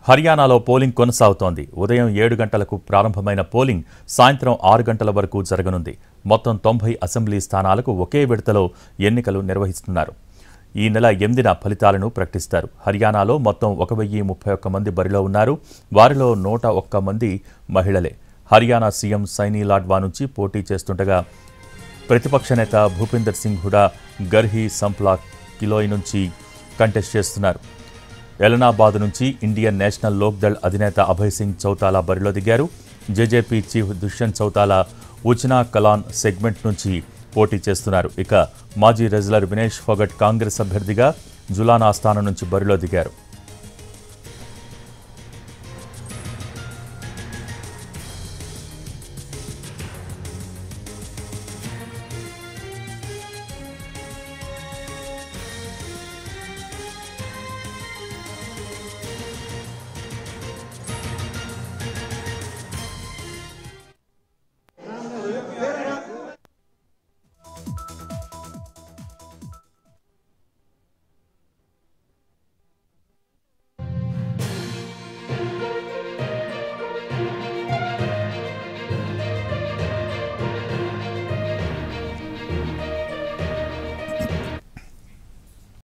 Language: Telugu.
హర్యానాలో పోలింగ్ కొనసాగుతోంది ఉదయం ఏడు గంటలకు ప్రారంభమైన పోలింగ్ సాయంత్రం ఆరు గంటల వరకు జరగనుంది మొత్తం తొంభై అసెంబ్లీ స్థానాలకు ఒకే విడతలో ఎన్నికలు నిర్వహిస్తున్నారు ఈ నెల ఎనిమిదిన ఫలితాలను ప్రకటిస్తారు హర్యానాలో మొత్తం ఒక వెయ్యి ముప్పై ఒక్క మంది బరిలో ఉన్నారు వారిలో నూట ఒక్క మంది మహిళలే హర్యానా సీఎం సైనీ లాడ్వా నుంచి పోటీ చేస్తుండగా ప్రతిపక్ష నేత భూపిందర్ సింగ్ హుడా గర్హి సంప్లా కిలోయ్ నుంచి కంటెస్ట్ చేస్తున్నారు ఎలనాబాద్ నుంచి ఇండియన్ నేషనల్ లోక్దళ్ అధినేత అభయ్ సింగ్ చౌతాలా బరిలో దిగారు JJP chief Dushyant Chautala Uchana Kalan segment నుంచి పోటీ చేస్తున్నారు ఇక మాజీ రెజ్లర్ వినేష్ ఫోగట్ కాంగ్రెస్ అభ్యర్థిగా జులానా స్థానం నుంచి బరిలో దిగారు